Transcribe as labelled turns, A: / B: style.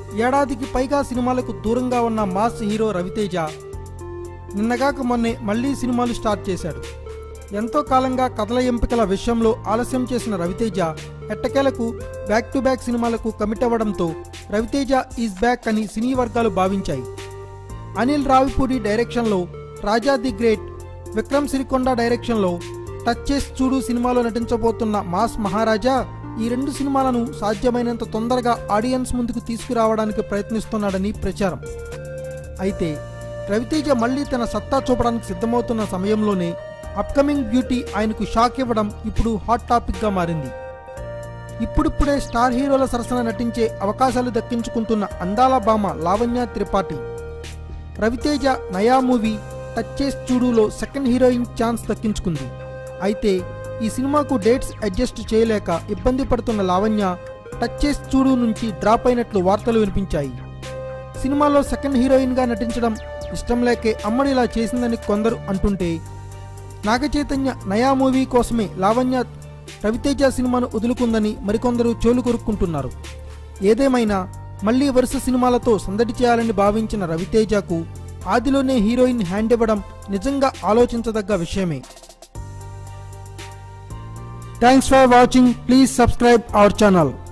A: ఏడాదికి పైగా సినిమాలకు దూరంగా ఉన్న మాస్ హీరో రవితేజ నిన్నగాక మొన్నే మళ్ళీ సినిమాలు స్టార్ట్ చేశాడు ఎంతో కాలంగా కథల ఎంపికల విషయంలో ఆలస్యం చేసిన రవితేజ ఎట్టకేలకు బ్యాక్ టు బ్యాక్ సినిమాలకు కమిట్ అవ్వడంతో రవితేజ ఈజ్ బ్యాక్ అని సినీ వర్గాలు భావించాయి అనిల్ రావిపూడి డైరెక్షన్లో రాజా ది గ్రేట్ విక్రమ్ సిరికొండ డైరెక్షన్లో టచ్ చేసి చూడు సినిమాలో నటించబోతున్న మాస్ మహారాజా ఈ రెండు సినిమాలను సాధ్యమైనంత తొందరగా ఆడియన్స్ ముందుకు తీసుకురావడానికి ప్రయత్నిస్తున్నాడని ప్రచారం అయితే రవితేజ మళ్ళీ తన సత్తా చూపడానికి సిద్ధమవుతున్న సమయంలోనే అప్కమింగ్ బ్యూటీ ఆయనకు షాక్ ఇవ్వడం ఇప్పుడు హాట్ టాపిక్గా మారింది ఇప్పుడిప్పుడే స్టార్ హీరోల సరసన నటించే అవకాశాలు దక్కించుకుంటున్న అందాల భామ లావణ్య త్రిపాఠి రవితేజ నయా మూవీ టచ్ చేసి చూడులో సెకండ్ హీరోయిన్ ఛాన్స్ దక్కించుకుంది అయితే ఈ సినిమాకు డేట్స్ అడ్జస్ట్ చేయలేక ఇబ్బంది పడుతున్న లావణ్య టచ్ చేసి చూడు నుంచి డ్రాప్ అయినట్లు వార్తలు వినిపించాయి సినిమాలో సెకండ్ హీరోయిన్గా నటించడం ఇష్టం లేకే అమ్మడు ఇలా చేసిందని కొందరు అంటుంటే నాగచైతన్య నయా మూవీ కోసమే లావణ్య రవితేజ సినిమాను వదులుకుందని మరికొందరు చోలు కొరుక్కుంటున్నారు ఏదేమైనా మళ్ళీ వరుస సినిమాలతో సందడి చేయాలని భావించిన రవితేజకు ఆదిలోనే హీరోయిన్ హ్యాండ్ ఇవ్వడం నిజంగా ఆలోచించదగ్గ విషయమే thanks for watching please subscribe our channel